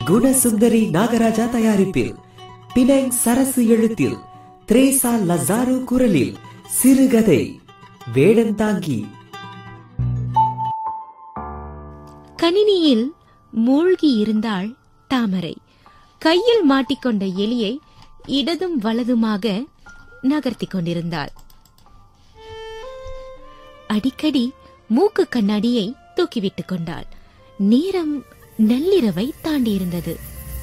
குணசுந்தரி நாகராஜா தயாரிப்பில் பினங் சரசு எழுத்தில் Teresa Lazaro குரலில் சிறுகதை வேடந்தாங்கி கணினியில் மூழ்கி இருந்தாள் தாமரை கையில் மாட்டிக்கொண்ட எலியை இடதும் வலதுமாக நகர்த்திக் கொண்டிருந்தாள் அடிக்கடி மூக்கு கண்ணாடியை தூக்கிவிட்டுக் கொண்டாள் நேரம் நள்ளிரவை தாண்டியிருந்தது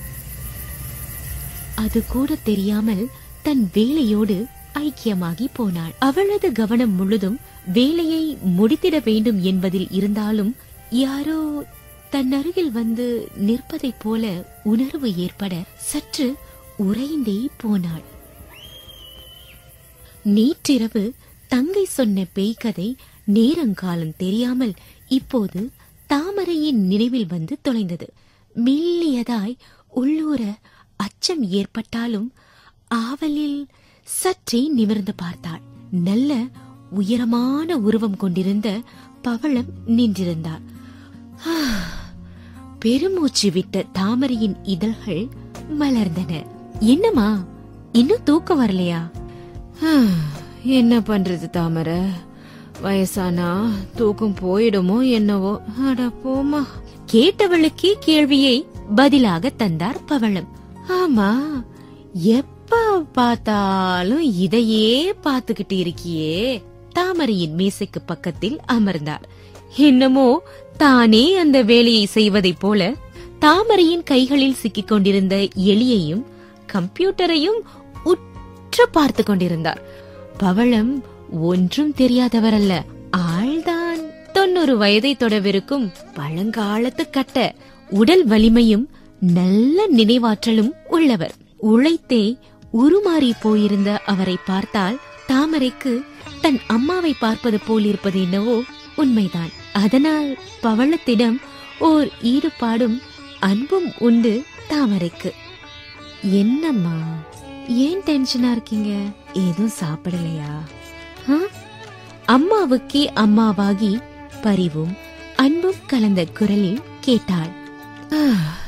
அது கூட தெரியாமல் தன் வேலையோடு ஐக்கியமாகி போனாள் அவளது கவனம் முழுதும் வேலையை முடித்திட வேண்டும் என்பதில் இருந்தாலும் யாரோ தன் அருகில் வந்து நிற்பதைப் போல உணர்வு ஏற்பட சற்று உறைந்தே போனாள் நேற்றிரவு தங்கை சொன்ன பேய்கதை நேரங்காலம் தெரியாமல் இப்போது தாமரையின் நினைவில் வந்து தொலைந்தது மெல்லியதாய் உள்ளூர அச்சம் ஏற்பட்டாலும் ஆவலில் சற்றே நிமிர்ந்து பார்த்தாள் நல்ல உயரமான உருவம் கொண்டிருந்த பவளம் நின்றிருந்தார் பெருமூச்சு விட்ட தாமரையின் இதழ்கள் மலர்ந்தன என்னம்மா இன்னும் தூக்கம் வரலையா என்ன பண்றது தாமரை வயசானா தூக்கம் போயிடுமோ என்னவோ அட போமா கேட்டவளுக்கே கேள்வியை பதிலாக தந்தார் பவளம் ஆமா எப்ப பார்த்தாலும் இதையே பார்த்துக்கிட்டு இருக்கியே தாமரையின் மேசைக்கு பக்கத்தில் அமர்ந்தார் என்னமோ தானே அந்த வேலையை செய்வதைப் போல தாமரையின் கைகளில் சிக்கிக் கொண்டிருந்த எலியையும் கம்ப்யூட்டரையும் உற்று பார்த்து கொண்டிருந்தார் பவளம் ஒன்றும் தெரியாதவரல்ல ஆள்தான் தொண்ணூறு வயதை தொடவிருக்கும் பழங்காலத்து கட்ட உடல் வலிமையும் நல்ல நினைவாற்றலும் உள்ளவர் உழைத்தே உருமாறி போயிருந்த அவரை பார்த்தால் தாமரைக்கு தன் அம்மாவை பார்ப்பது போல் இருப்பது என்னவோ உண்மைதான் அதனால் பவளத்திடம் ஓர் ஈடுபாடும் அன்பும் உண்டு தாமரைக்கு என்னம்மா ஏன் டென்ஷனா இருக்கீங்க ஏதும் சாப்பிடலையா ஆ? அம்மாவுக்கே அம்மாவாகி பரிவும் அன்பும் கலந்த குரலில் கேட்டாள் "ஆ,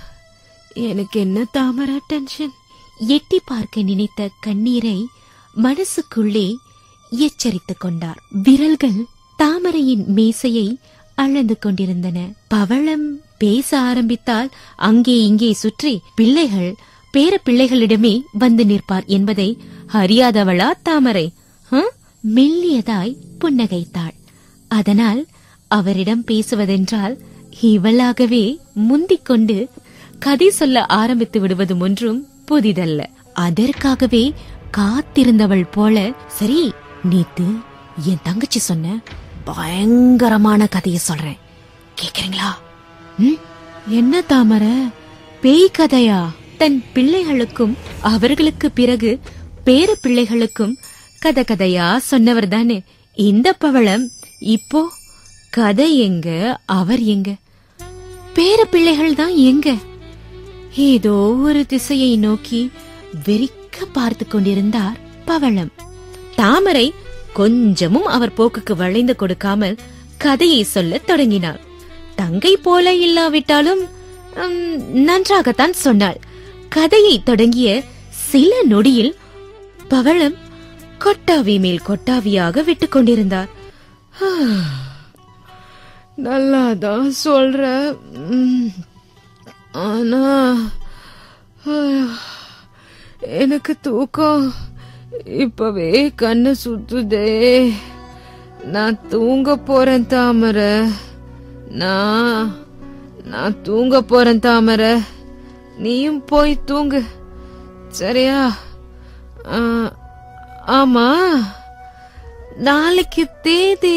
எனக்கு என்ன தாமரா டென்ஷன் எட்டி பார்க்க நினைத்த கண்ணீரை மனசுக்குள்ளே எச்சரித்துக் கொண்டார் விரல்கள் தாமரையின் மேசையை அளந்து கொண்டிருந்தன பவளம் பேச ஆரம்பித்தால் அங்கே இங்கே சுற்றி பிள்ளைகள் பேர பிள்ளைகளிடமே வந்து நிற்பார் என்பதை அறியாதவளா தாமரை ஹ? மெல்லியதாய் புன்னகைத்தாள் அதனால் அவரிடம் பேசுவதென்றால் இவளாகவே முந்திக் கொண்டு கதை சொல்ல ஆரம்பித்து விடுவதும் ஒன்றும் புதிதல்ல அதற்காகவே காத்திருந்தவள் போல சரி நேத்து என் தங்கச்சி சொன்ன பயங்கரமான கதையை சொல்றேன் கேக்குறீங்களா ம்? என்ன தாமர பேய் கதையா தன் பிள்ளைகளுக்கும் அவர்களுக்கு பிறகு பேர பிள்ளைகளுக்கும் கதை கதையா சொன்னவர் தானே இந்த பவளம் இப்போ கதை எங்க அவர் எங்க பேர பிள்ளைகள் தான் எங்க ஏதோ ஒரு திசையை நோக்கி வெறிக்க பார்த்து கொண்டிருந்தார் பவளம் தாமரை கொஞ்சமும் அவர் போக்குக்கு வளைந்து கொடுக்காமல் கதையை சொல்லத் தொடங்கினாள் தங்கை போல இல்லாவிட்டாலும் உம், நன்றாகத்தான் சொன்னாள் கதையை தொடங்கிய சில நொடியில் பவளம் கொட்டாவி மேல் கொட்டாவியாக விட்டுக் கொண்டிருந்தார் நல்லாதான் சொல்ற ஆனா எனக்கு தூக்கம் இப்பவே கண்ணு சுத்துதே நான் தூங்க போறேன் தாமரை நான் நான் தூங்க போறேன் தாமரை நீயும் போய் தூங்கு சரியா ஆ, ஆமா நாளைக்கு தேதி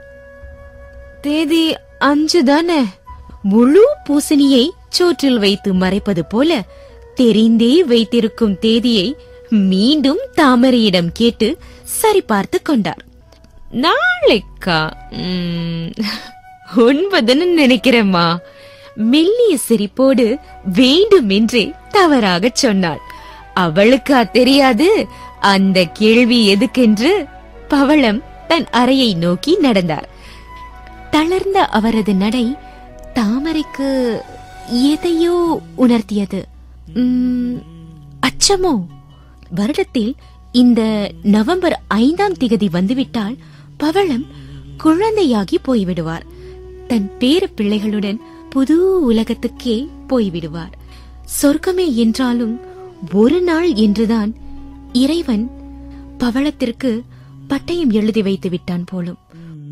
தேதி அஞ்சு தானே முழு பூசணியை சோற்றில் வைத்து மறைப்பது போல தெரிந்தே வைத்திருக்கும் தேதியை மீண்டும் தாமரையிடம் கேட்டு சரிபார்த்து கொண்டார் நாளைக்கா ம், ஒன்பதுன்னு நினைக்கிறேம்மா மெல்லிய சிரிப்போடு வேண்டுமென்றே தவறாகச் சொன்னாள் அவளுக்கா தெரியாது அந்த கேள்வி எதுக்கென்று பவளம் தன் அறையை நோக்கி நடந்தார் தளர்ந்த அவரது நடை தாமரைக்கு எதையோ உணர்த்தியது உம், அச்சமோ வருடத்தில் இந்த நவம்பர் ஐந்தாம் திகதி வந்துவிட்டால் பவளம் குழந்தையாகி போய்விடுவார் தன் பேர பிள்ளைகளுடன் புது உலகத்துக்கே போய்விடுவார் சொர்க்கமே என்றாலும் ஒரு நாள் என்றுதான் இறைவன் பவளத்திற்கு பட்டயம் எழுதி வைத்து விட்டான் போலும்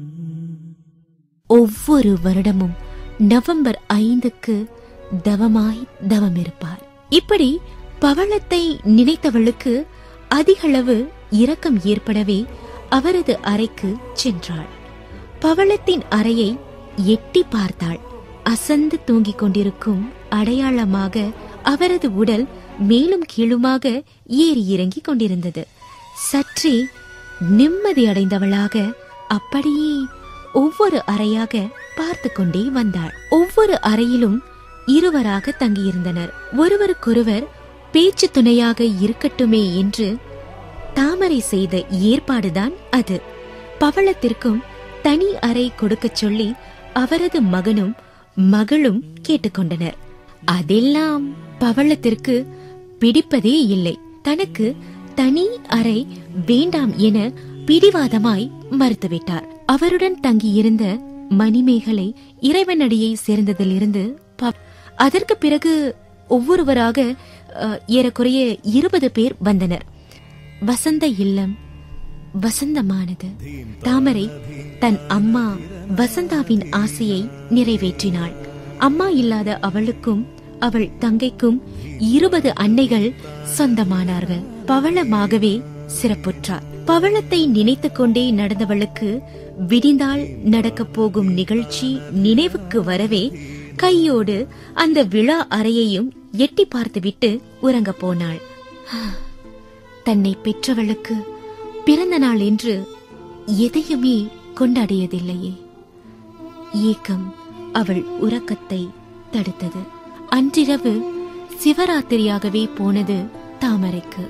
ஒவ்வொரு வருடமும் நவம்பர் ஐந்துக்கு தவமாய் தவம் இருப்பார் இப்படி பவளத்தை நினைத்தவளுக்கு அதிகளவு இரக்கம் ஏற்படவே அவரது அறைக்கு சென்றாள் பவளத்தின் அறையை எட்டி பார்த்தாள் அசந்து தூங்கிக் கொண்டிருக்கும் அடையாளமாக அவரது உடல் மேலும் கீழுமாக ஏறி இறங்கிக் கொண்டிருந்தது சற்றே நிம்மதி அடைந்தவளாக அப்படியே ஒவ்வொரு அறையாக பார்த்து கொண்டே வந்தாள் ஒவ்வொரு அறையிலும் இருவராக தங்கியிருந்தனர் ஒருவருக்கொருவர் பேச்சு துணையாக இருக்கட்டுமே என்று தாமரை செய்த ஏற்பாடுதான் அது பவளத்திற்கும் தனி அறை கொடுக்கச் சொல்லி அவரது மகனும் மகளும் கேட்டுக்கொண்டனர் அதெல்லாம் பவளத்திற்கு பிடிப்பதே இல்லை தனக்கு தனி அறை வேண்டாம் என பிடிவாதமாய் மறுத்துவிட்டார் அவருடன் தங்கியிருந்த மணிமேகலை இறைவனடியை சேர்ந்ததிலிருந்து ப- அதற்கு பிறகு ஒவ்வொருவராக அஹ், ஏறக்குறைய இருபது பேர் வந்தனர் வசந்த இல்லம் வசந்தமானது தாமரை தன் அம்மா வசந்தாவின் ஆசையை நிறைவேற்றினாள் அம்மா இல்லாத அவளுக்கும் அவள் தங்கைக்கும் இருபது அன்னைகள் சொந்தமானார்கள் பவளமாகவே சிறப்புற்றார் பவளத்தை நினைத்துக் கொண்டே நடந்தவளுக்கு விடிந்தால் நடக்கப் போகும் நிகழ்ச்சி நினைவுக்கு வரவே கையோடு அந்த விழா அறையையும் எட்டி பார்த்துவிட்டு உறங்கப் போனாள் தன்னை பெற்றவளுக்கு பிறந்த நாள் என்று எதையுமே கொண்டாடியதில்லையே ஏக்கம் அவள் உறக்கத்தை தடுத்தது அன்றிரவு சிவராத்திரியாகவே போனது தாமரைக்கு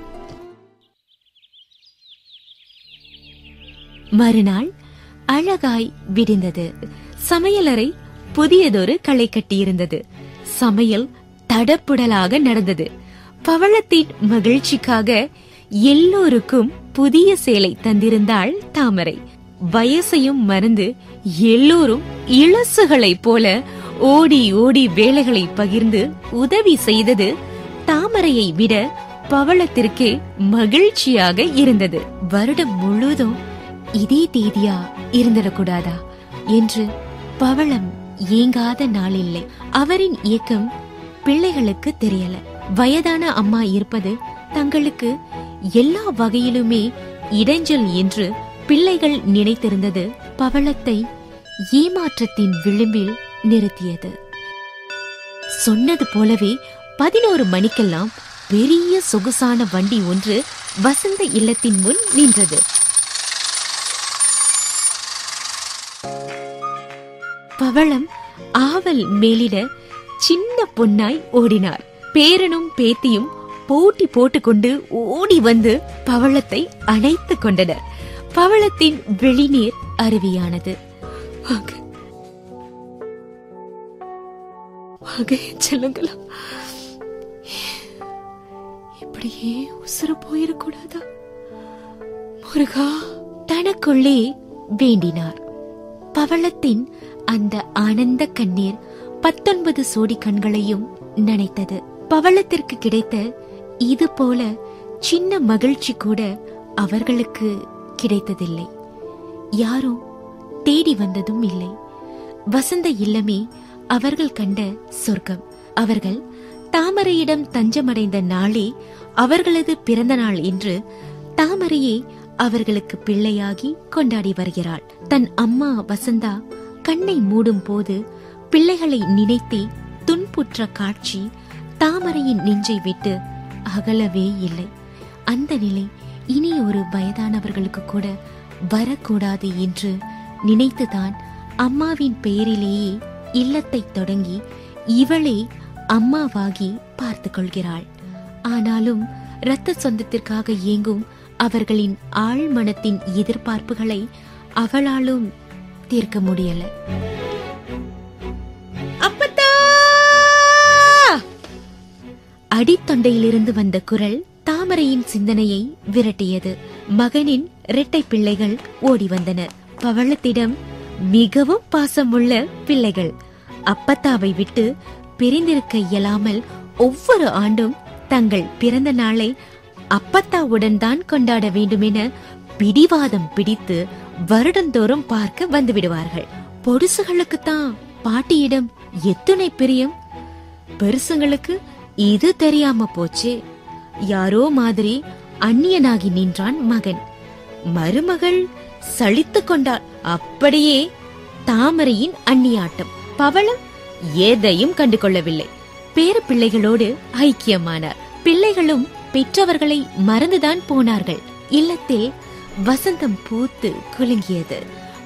மறுநாள் அழகாய் விடிந்தது சமையலறை புதியதொரு களை கட்டியிருந்தது சமையல் தடப்புடலாக நடந்தது பவளத்தின் மகிழ்ச்சிக்காக எல்லோருக்கும் புதிய சேலை தந்திருந்தாள் தாமரை வயசையும் மறந்து எல்லோரும் இளசுகளைப் போல ஓடி ஓடி வேலைகளை பகிர்ந்து உதவி செய்தது தாமரையை விட பவளத்திற்கே மகிழ்ச்சியாக இருந்தது வருடம் முழுவதும் இதே தேதியா இருந்திடக்கூடாதா என்று பவளம் ஏங்காத நாளில்லை அவரின் இயக்கம் பிள்ளைகளுக்கு தெரியல வயதான அம்மா இருப்பது தங்களுக்கு எல்லா வகையிலுமே இடைஞ்சல் என்று பிள்ளைகள் நினைத்திருந்தது பவளத்தை ஏமாற்றத்தின் விளிம்பில் நிறுத்தியது சொன்னது போலவே பதினோரு மணிக்கெல்லாம் பெரிய சொகுசான வண்டி ஒன்று வசந்த இல்லத்தின் முன் நின்றது பவளம் ஆவல் மேலிட சின்ன பொன்னாய் ஓடினார் பேரனும் பேத்தியும் போட்டி போட்டுக்கொண்டு ஓடி வந்து பவளத்தை அணைத்துக் கொண்டனர் பவளத்தின் வெளிநீர் அருவியானது வாங்க வாங்க என் செல்லுங்களா இப்படியே உசுறு போயிடக்கூடாதா முருகா தனக்குள்ளே வேண்டினார் பவளத்தின் அந்த ஆனந்த கண்ணீர் பத்தொன்பது சோடி கண்களையும் நனைத்தது பவளத்திற்கு கிடைத்த இது போல சின்ன மகிழ்ச்சி கூட அவர்களுக்கு கிடைத்ததில்லை யாரும் தேடி வந்ததும் இல்லை வசந்த இல்லமே அவர்கள் கண்ட சொர்க்கம் அவர்கள் தாமரையிடம் தஞ்சமடைந்த நாளே அவர்களது பிறந்த நாள் என்று தாமரையே அவர்களுக்கு பிள்ளையாகி கொண்டாடி வருகிறாள் தன் அம்மா வசந்தா கண்ணை மூடும் போது பிள்ளைகளை நினைத்தே துன்புற்ற காட்சி தாமரையின் நெஞ்சை விட்டு அகலவே இல்லை அந்த நிலை இனி ஒரு வயதானவர்களுக்கு கூட வரக்கூடாது என்று நினைத்துதான் அம்மாவின் பெயரிலேயே இல்லத்தை தொடங்கி இவளே அம்மாவாகி பார்த்து கொள்கிறாள் ஆனாலும் இரத்த சொந்தத்திற்காக இயங்கும் அவர்களின் ஆழ்மனத்தின் எதிர்பார்ப்புகளை அவளாலும் தீர்க்க முடியல அப்பத்தா அடித்தொண்டையிலிருந்து வந்த குரல் தாமரையின் சிந்தனையை விரட்டியது மகனின் இரட்டை பிள்ளைகள் ஓடி வந்தனர் பவளத்திடம் மிகவும் பாசமுள்ள பிள்ளைகள் அப்பத்தாவை விட்டு பிரிந்திருக்க இயலாமல் ஒவ்வொரு ஆண்டும் தங்கள் பிறந்த நாளை அப்பத்தாவுடன் தான் கொண்டாட வேண்டுமென பிடிவாதம் பிடித்து வருடந்தோறும் பார்க்க வந்து விடுவார்கள் பொடுசுகளுக்குத்தான் பாட்டியிடம் எத்துணை பிரியம் பெருசுங்களுக்கு இது தெரியாம போச்சு யாரோ மாதிரி அந்நியனாகி நின்றான் மகன் மருமகள் சலித்துக் கொண்டாள் அப்படியே தாமரையின் அந்நியாட்டம் பவளம் எதையும் கண்டு கொள்ளவில்லை பேர பிள்ளைகளோடு ஐக்கியமானார் பிள்ளைகளும் பெற்றவர்களை மறந்துதான் போனார்கள் இல்லத்தில் வசந்தம் பூத்து குலுங்கியது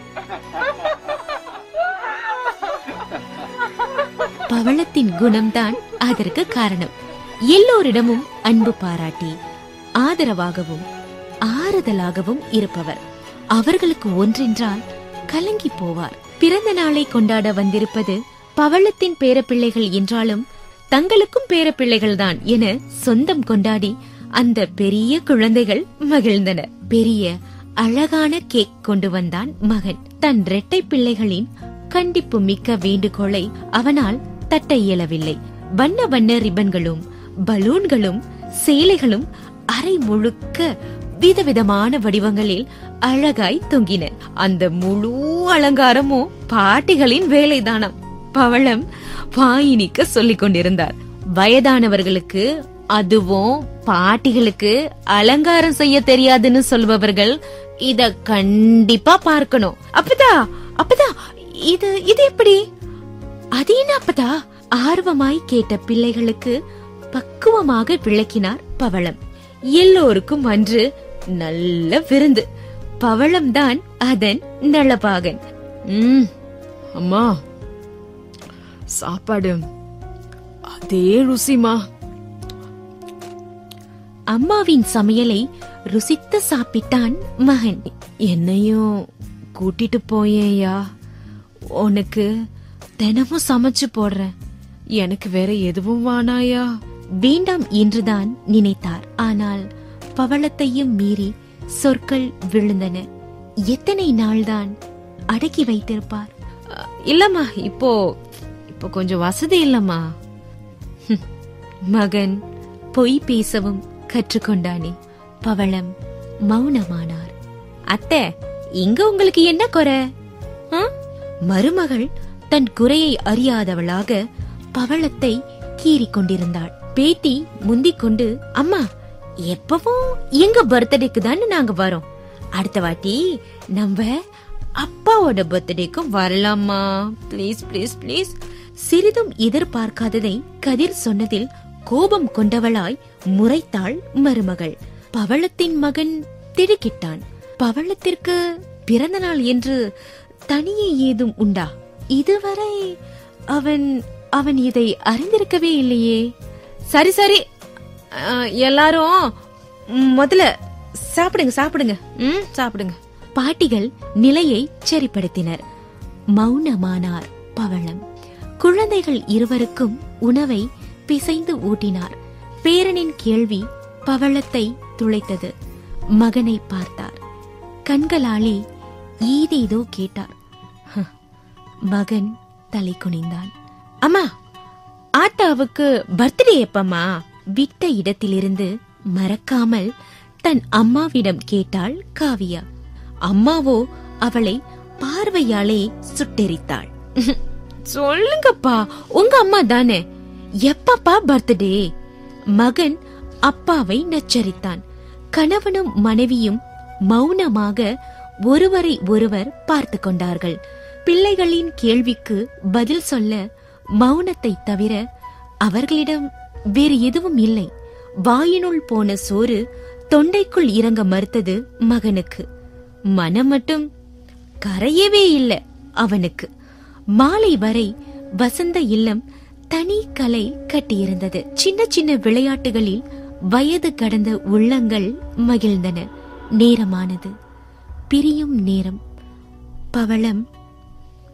பவளத்தின் குணம்தான் அதற்கு காரணம் எல்லோரிடமும் அன்பு பாராட்டி ஆதரவாகவும் ஆறுதலாகவும் இருப்பவர் அவர்களுக்கு ஒன்றென்றால் கலங்கி போவார் பிறந்த நாளை கொண்டாட வந்திருப்பது பவளத்தின் பேரப்பிள்ளைகள் என்றாலும் தங்களுக்கும் பேரப்பிள்ளைகள்தான் என சொந்தம் கொண்டாடி அந்த பெரிய குழந்தைகள் மகிழ்ந்தன பெரிய அழகான கேக் கொண்டு வந்தான் மகன் தன் இரட்டை பிள்ளைகளின் கண்டிப்பு மிக்க வேண்டுகோளை அவனால் தட்ட இயலவில்லை வண்ண வண்ண ரிப்பன்களும் பலூன்களும் சேலைகளும் அரை முழுக்க விதவிதமான வடிவங்களில் அழகாய் தொங்கின அந்த முழு அலங்காரமும் பாட்டிகளின் வேலைதானாம் பவளம் வாயினிக்க சொல்லிக் கொண்டிருந்தார் வயதானவர்களுக்கு அதுவும் பாட்டிகளுக்கு அலங்காரம் செய்ய தெரியாதுன்னு சொல்பவர்கள் இத கண்டிப்பா பார்க்கணும் அப்பதா அப்பதா இது இது எப்படி அது என்ன அப்பதா ஆர்வமாய் கேட்ட பிள்ளைகளுக்கு பக்குவமாக விளக்கினார் பவளம் எல்லோருக்கும் அன்று நல்ல விருந்து பவளம்தான் அதன் நளபாகன் ம் அம்மா சாப்பாடு அதே ருசிமா அம்மாவின் சமையலை ருசித்து சாப்பிட்டான் மகன் என்னையும் கூட்டிட்டு போயேயா உனக்கு தினமும் சமைச்சு போடுறேன் எனக்கு வேற எதுவும் வானாயா வேண்டாம் என்றுதான் நினைத்தார் ஆனால் பவளத்தையும் மீறி சொற்கள் விழுந்தன எத்தனை நாள்தான் அடக்கி வைத்திருப்பார் அ, இல்லம்மா இப்போ இப்போ கொஞ்சம் வசதி இல்லம்மா மகன் பொய் பேசவும் கற்றுக்கொண்டானே பவளம் மௌனமானார் அத்தை இங்க உங்களுக்கு என்ன குறை ஆ? மருமகள் தன் குறையை அறியாதவளாக பவளத்தை கீறிக் கொண்டிருந்தாள் பேத்தி முந்திக் கொண்டு அம்மா எப்பவும் எங்க பர்த்டேக்கு தானே நாங்க வரோம் அடுத்த வாட்டி நம்ம அப்பாவோட பர்த்டேக்கும் வரலாமா ப்ளீஸ் ப்ளீஸ் ப்ளீஸ் சிறிதும் எதிர்பார்க்காததை கதிர் சொன்னதில் கோபம் கொண்டவளாய் முறைத்தாள் மருமகள் பவளத்தின் மகன் திடுக்கிட்டான் பவளத்திற்கு பிறந்த நாள் என்று தனியே ஏதும் உண்டா இதுவரை அவன் அவன் இதை அறிந்திருக்கவே இல்லையே சரி சரி அ, எல்லாரும் ம், முதல்ல சாப்பிடுங்க சாப்பிடுங்க ம் சாப்பிடுங்க பாட்டிகள் நிலையை சரிப்படுத்தினர் மௌனமானார் பவளம் குழந்தைகள் இருவருக்கும் உணவை பிசைந்து ஊட்டினார் பேரனின் கேள்வி பவளத்தை துளைத்தது மகனை பார்த்தார் கண்களாலே ஈதேதோ கேட்டார் ஹ, மகன் தலை குனிந்தான் அம்மா ஆத்தாவுக்கு பர்த்டே எப்பமா விட்ட இடத்திலிருந்து மறக்காமல் தன் அம்மாவிடம் கேட்டாள் காவியா அம்மாவோ அவளை பார்வையாலே சுட்டெரித்தாள் சொல்லுங்கப்பா உங்க அம்மா தானே எப்பப்பா பர்த்டே மகன் அப்பாவை நச்சரித்தான் கணவனும் மனைவியும் மௌனமாக ஒருவரை ஒருவர் பார்த்து கொண்டார்கள் பிள்ளைகளின் கேள்விக்கு பதில் சொல்ல மௌனத்தை தவிர அவர்களிடம் வேறு எதுவும் இல்லை வாயினுள் போன சோறு தொண்டைக்குள் இறங்க மறுத்தது மகனுக்கு மனம் மட்டும் கரையவே இல்ல அவனுக்கு மாலை வரை வசந்த இல்லம் தனி கலை கட்டியிருந்தது சின்ன சின்ன விளையாட்டுகளில் வயது கடந்த உள்ளங்கள் மகிழ்ந்தன நேரமானது பிரியும் நேரம் பவளம்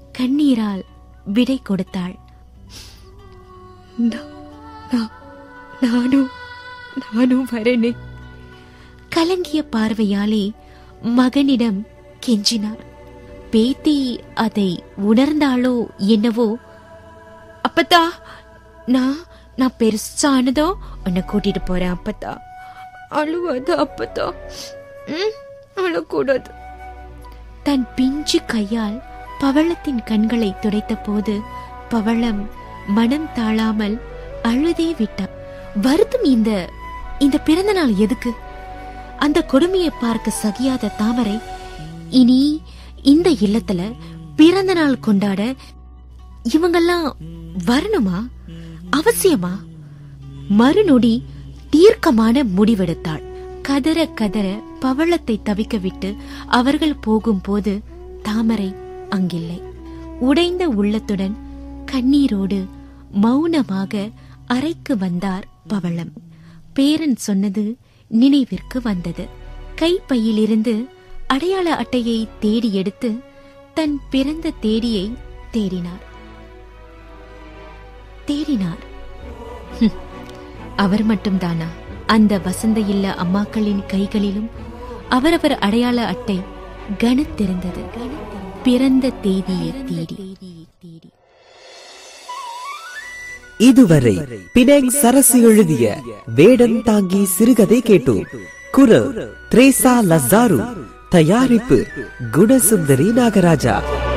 கண்ணீரால் விடை கொடுத்தாள் நான் நான் நானும் நானும் வரேனே கலங்கிய பார்வையாலே மகனிடம் கெஞ்சினார் பேத்தி அதை உணர்ந்தாளோ என்னவோ அப்பத்தா நான் நான் பெருசானதோ உன்னை கூட்டிட்டு போறேன் அப்பத்தா அழுவாது அப்பத்தா ம், அழக்கூடாது தன் பிஞ்சு கையால் பவளத்தின் கண்களை துடைத்த போது பவளம் மனம் தாழாமல் அழுதே விட்டான் வருத்தம் இந்த இந்த பிறந்த நாள் எதுக்கு அந்த கொடுமையை பார்க்க சகியாத தாமரை இனி இந்த இல்லத்துல பிறந்த நாள் கொண்டாட இவங்கெல்லாம் வரணுமா அவசியமா மறுநொடி தீர்க்கமான முடிவெடுத்தாள் கதற கதற பவளத்தை தவிக்க விட்டு அவர்கள் போகும்போது தாமரை அங்கில்லை உடைந்த உள்ளத்துடன் கண்ணீரோடு மௌனமாக அறைக்கு வந்தார் பவளம் பேரன் சொன்னது நினைவிற்கு வந்தது கைப்பையிலிருந்து அடையாள அட்டையை தேடி எடுத்து தன் பிறந்த தேதியை தேடினார் தேடினார் ஹும், அவர் மட்டும்தானா அந்த வசந்த இல்ல அம்மாக்களின் கைகளிலும் அவரவர் அடையாள அட்டை கனத்திருந்தது பிறந்த தேதியை தேடி இதுவரை பினாங் சரசு எழுதிய வேடன் தாங்கி சிறுகதை கேட்டோம் குரல் த்ரேசா லசாரு தயாரிப்பு குணசுந்தரி நாகராஜா